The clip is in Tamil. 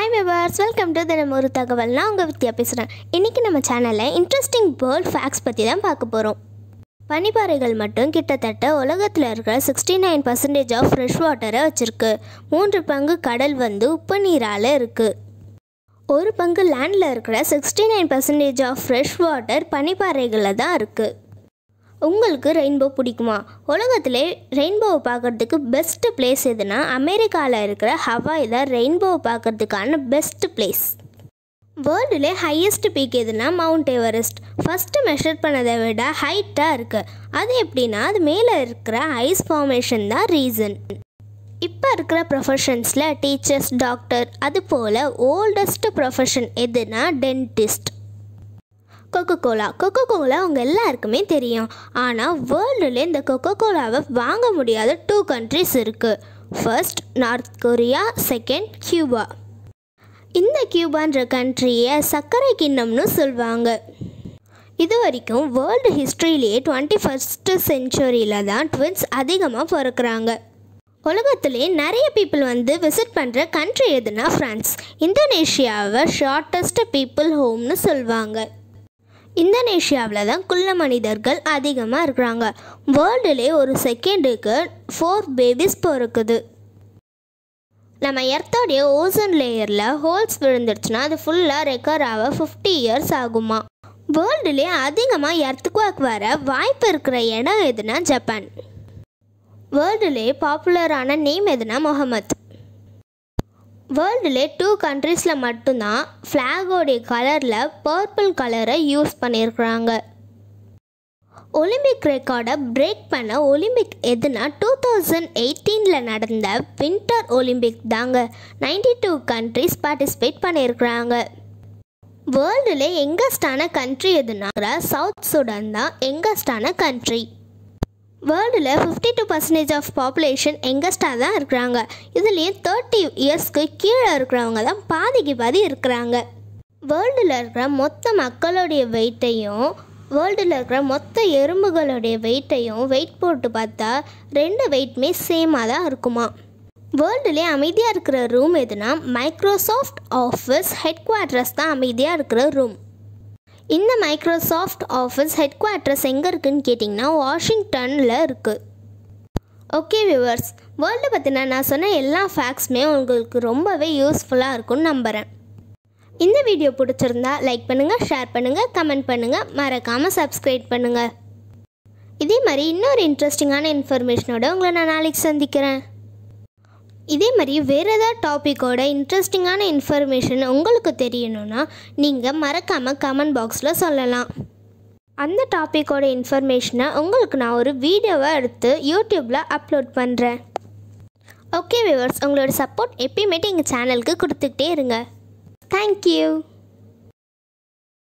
ஹாய் விவர்ஸ் வெல்கம் டு தினம் ஒரு தகவல் நான் உங்கள் வித்யா பேசுகிறேன் இன்றைக்கி நம்ம சேனலில் இன்ட்ரெஸ்டிங் பேர்ட் ஃபேக்ட்ஸ் பற்றி தான் பார்க்க போகிறோம் பனிப்பாறைகள் மட்டும் கிட்டத்தட்ட உலகத்தில் இருக்கிற sixty nine percentage of fresh வாட்டரை வச்சுருக்கு மூன்று பங்கு கடல் வந்து உப்பு நீரால் இருக்குது ஒரு பங்கு லேண்டில் இருக்கிற sixty nine percentage of fresh water பனிப்பாறைகளில் தான் இருக்குது உங்களுக்கு ரெயின்போ பிடிக்குமா உலகத்திலே ரெயின்போவை பார்க்கறதுக்கு பெஸ்ட் பிளேஸ் எதுனா அமெரிக்காவில் இருக்கிற ஹவாய் தான் ரெயின்போவை பார்க்கறதுக்கான பெஸ்ட் பிளேஸ் வேர்ல்டுலே ஹையஸ்ட் பீக் எதுனா மவுண்ட் எவரெஸ்ட் ஃபஸ்ட்டு மெஷர் பண்ணதை விட ஹைட்டாக இருக்குது அது எப்படின்னா அது மேலே இருக்கிற ஐஸ் ஃபார்மேஷன் தான் ரீசன் இப்போ இருக்கிற ப்ரொஃபஷன்ஸில் டீச்சர்ஸ் டாக்டர் அது போல் ஓல்டஸ்ட் ப்ரொஃபஷன் எதுனா dentist Coca Cola Coca Cola அவங்க எல்லாருக்குமே தெரியும் ஆனால் வேர்ல்டுல இந்த கொக்கோ கோலாவை வாங்க முடியாத டூ கண்ட்ரிஸ் இருக்குது first North Korea second Cuba இந்த கியூபான்ற கண்ட்ரியை சர்க்கரை கிண்ணம்னு சொல்லுவாங்க இது வரைக்கும் வேர்ல்டு ஹிஸ்ட்ரியிலேயே டுவெண்ட்டி ஃபஸ்ட்டு செஞ்சுரியில் தான் ட்வின்ஸ் அதிகமாக பிறக்கிறாங்க உலகத்திலே நிறைய பீப்புள் வந்து விசிட் பண்ணுற கண்ட்ரி எதுனா ஃப்ரான்ஸ் இந்தோனேஷியாவை ஷார்ட்டஸ்ட் பீப்புள் ஹோம்னு சொல்லுவாங்க இந்தோனேஷியாவில் தான் குள்ள மனிதர்கள் அதிகமாக இருக்கிறாங்க வேர்ல்டுலே ஒரு செகண்டுக்கு ஃபோர் பேபிஸ் பிறக்குது நம்ம எர்த்தோடைய ஓசோன் லேயரில் ஹோல்ஸ் விழுந்துருச்சுன்னா அது ஃபுல்லாக ரெக்கவர் ஆக ஃபிஃப்டி இயர்ஸ் ஆகுமா வேர்ல்டுலே அதிகமாக எர்த்துக்குவாக் வர வாய்ப்பு இருக்கிற இடம் எதுனா ஜப்பான் வேர்ல்டுலே பாப்புலரான நேம் எதுனா முகமது வேர்ல்டுலே டூ கண்ட்ரீஸில் மட்டும்தான் ஃப்ளாகோடைய கலரில் பர்பிள் கலரை யூஸ் பண்ணியிருக்கிறாங்க ஒலிம்பிக் ரெக்கார்டை பிரேக் பண்ண ஒலிம்பிக் எதுனா டூ தௌசண்ட் எயிட்டீனில் நடந்த வின்டர் ஒலிம்பிக் தாங்க நைன்டி டூ கண்ட்ரிஸ் பார்ட்டிசிபேட் பண்ணியிருக்கிறாங்க வேர்ல்டுலே எங்கஸ்டான கண்ட்ரி எதுனா சவுத் சுடான் தான் எங்கஸ்டான கண்ட்ரி வேர்ல்டில் fifty two percentage of population எங்கஸ்டாக தான் இருக்கிறாங்க இதுலேயும் தேர்ட்டி இயர்ஸ்க்கு கீழே இருக்கிறவங்க தான் பாதிக்கு பாதி இருக்கிறாங்க வேர்ல்டில் இருக்கிற மொத்த மக்களுடைய வெயிட்டையும் வேர்ல்டில் இருக்கிற மொத்த எறும்புகளுடைய வெயிட்டையும் வெயிட் போட்டு பார்த்தா ரெண்டு வெயிட்டுமே சேமாக தான் இருக்குமா வேர்ல்டுலே அமைதியாக இருக்கிற ரூம் எதுனா மைக்ரோசாஃப்ட் ஆஃபீஸ் ஹெட் குவார்ட்டர்ஸ் தான் அமைதியாக இருக்கிற ரூம் இந்த மைக்ரோசாஃப்ட் ஆஃபீஸ் ஹெட் குவார்ட்டர்ஸ் எங்கே இருக்குன்னு கேட்டிங்கன்னா வாஷிங்டனில் இருக்குது ஓகே வியூவர்ஸ் வேர்ல்டு பற்றின நான் சொன்ன எல்லா ஃபேக்ட்ஸுமே உங்களுக்கு ரொம்பவே யூஸ்ஃபுல்லாக இருக்கும்னு நம்புகிறேன் இந்த வீடியோ பிடிச்சிருந்தா லைக் பண்ணுங்கள் ஷேர் பண்ணுங்கள் கமெண்ட் பண்ணுங்கள் மறக்காமல் சப்ஸ்கிரைப் பண்ணுங்கள் இதே மாதிரி இன்னொரு இன்ட்ரெஸ்டிங்கான இன்ஃபர்மேஷனோட உங்களை நான் நாளைக்கு சந்திக்கிறேன் இதே மாதிரி வேறு ஏதாவது டாப்பிக்கோட இன்ட்ரெஸ்டிங்கான இன்ஃபர்மேஷன் உங்களுக்கு தெரியணும்னா நீங்கள் மறக்காமல் கமெண்ட் பாக்ஸில் சொல்லலாம் அந்த டாப்பிக்கோட இன்ஃபர்மேஷனை உங்களுக்கு நான் ஒரு வீடியோவை எடுத்து யூடியூப்பில் அப்லோட் பண்ணுறேன் ஓகே விவர்ஸ் உங்களோட சப்போர்ட் எப்பயுமேட்டு எங்கள் சேனலுக்கு கொடுத்துக்கிட்டே இருங்க தேங்க்யூ